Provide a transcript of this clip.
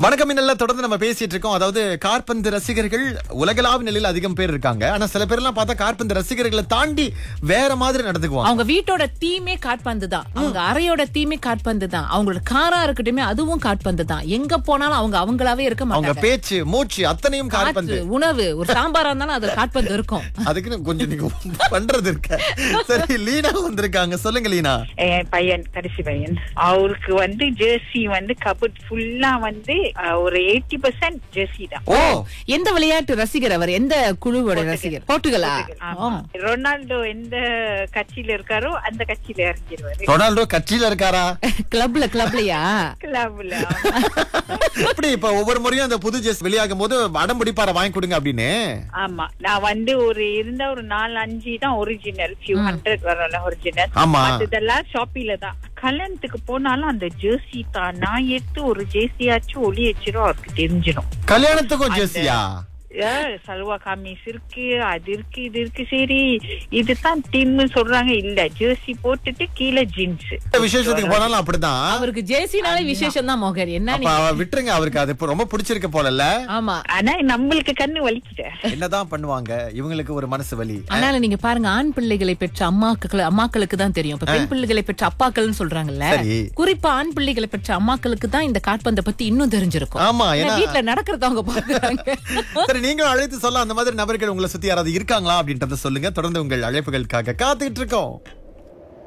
வணக்கம் இன்னல்ல தொடர்ந்து நம்ம பேசிட்டு இருக்கோம் அதாவது கார்பந்து ரசிகர்கள் உலகளாவிய நிலையில் அதிகம் பேர் இருக்காங்க ஆனா சில பேர் எல்லாம் பார்த்தா கார்பந்து ரசிகர்களை தாண்டி வேற மாதிரி நடந்துக்குவாங்க அவங்க வீட்டோட தீமே காட்பந்து தான் அவங்க அறையோட தீமே காட்பந்து தான் அவங்களோட காரா இருக்கட்டுமே அதுவும் காட்பந்து தான் எங்க போனாலும் அவங்க அவங்களாவே இருக்க அவங்க மாட்டாங்க பேச்சு மூச்சு அத்தனையும் கார்பந்து காற்று, உணவு ஒரு சாம்பாரா இருந்தாலும் அதுல காட்பந்து இருக்கும் அதுக்குன்னு கொஞ்சம் நீங்க பண்றது இருக்க சரி லீனா வந்திருக்காங்க சொல்லுங்க லீனா என் பையன் கடைசி பையன் அவருக்கு வந்து ஜெர்சி வந்து கபட் ஃபுல்லா வந்து அஹ், ஒரு எயிட்டி பர்சன்ட் ஜெர்சி தான் ஓ எந்த விளையாட்டு ரசிகர் அவர் எந்த குழுவோட ரசிகர் போர்ட்டுகலா ஆமா. ரொனால்டோ எந்த கட்சியில இருக்காரோ அந்த கட்சியில இறங்கிடுவாரு ரொனால்டோ கட்சியில இருக்காரா கிளப்ல கிளப்லயா கிளப்ல எப்படி இப்ப ஒவ்வொரு முறையும் அந்த புது ஜெஸ் வெளியாகும் போது அடம் பிடிப்பார வாங்கி கொடுங்க அப்படின்னு ஆமா நான் வந்து ஒரு இருந்த ஒரு நாலு அஞ்சு தான் ஒரிஜினல் ஃபியூ ஹண்ட்ரட் வரல ஒரிஜினல் ஆமா இதெல்லாம் ஷாப்பில தான் கல்யாணத்துக்கு போனாலும் அந்த ஜெர்சி தான் நான் எடுத்து ஒரு ஜெர்சியாச்சும் ஒளி வச்சிரும் அவருக்கு தெரிஞ்சிடும் கல்யாணத்துக்கும் ஜெஸ்ஸியா ஏ, சல்வா காமிஸ் இருக்கு அது இருக்கு இது இருக்கு சரி இதுதான் டீம்னு சொல்றாங்க இல்ல ஜெர்சி போட்டுட்டு கீழே ஜீன்ஸ் விசேஷத்துக்கு போனாலும் அப்படிதான் அவருக்கு ஜேசினாலே விசேஷம் தான் மோகர் என்ன அப்ப நீ அவ விட்டுருங்க அவருக்கு அது இப்ப ரொம்ப பிடிச்சிருக்க போலல்ல ஆமா ஆனா நம்மளுக்கு கண்ணு வலிக்குது என்னதான் பண்ணுவாங்க இவங்களுக்கு ஒரு மனசு வலி அதனால நீங்க பாருங்க ஆண் பிள்ளைகளை பெற்ற அம்மாக்கள் அம்மாக்களுக்கு தான் தெரியும் இப்ப பெண் பிள்ளைகளை பெற்ற அப்பாக்கள்னு சொல்றாங்கல்ல சரி. குறிப்பா ஆண் பிள்ளைகளை பெற்ற அம்மாக்களுக்கு தான் இந்த காட்பந்தை பத்தி இன்னும் தெரிஞ்சிருக்கும் ஆமா ஏன்னா ஏன்னா வீட்டுல நடக்கிறத அவங்க பாக்குறாங்க சரி நீங்களும் அழைத்து சொல்ல அந்த மாதிரி நபர்கள் உங்களை சுத்தி யாராவது இருக்காங்களா அப்படின்றத சொல்லுங்க தொடர்ந்து உங்கள் அழைப்புகளுக்காக காத்துக்கிட்டு இருக்கோம்